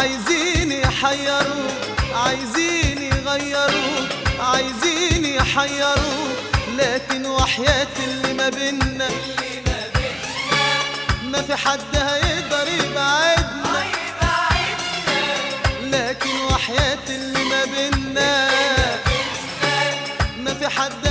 عايزين يحيروك عايزين يغيروك عايزين يحيروك لكن وحياة اللي ما بينا ما في حد هيقدر يبعدنا لكن وحياة اللي ما بينا ما في حد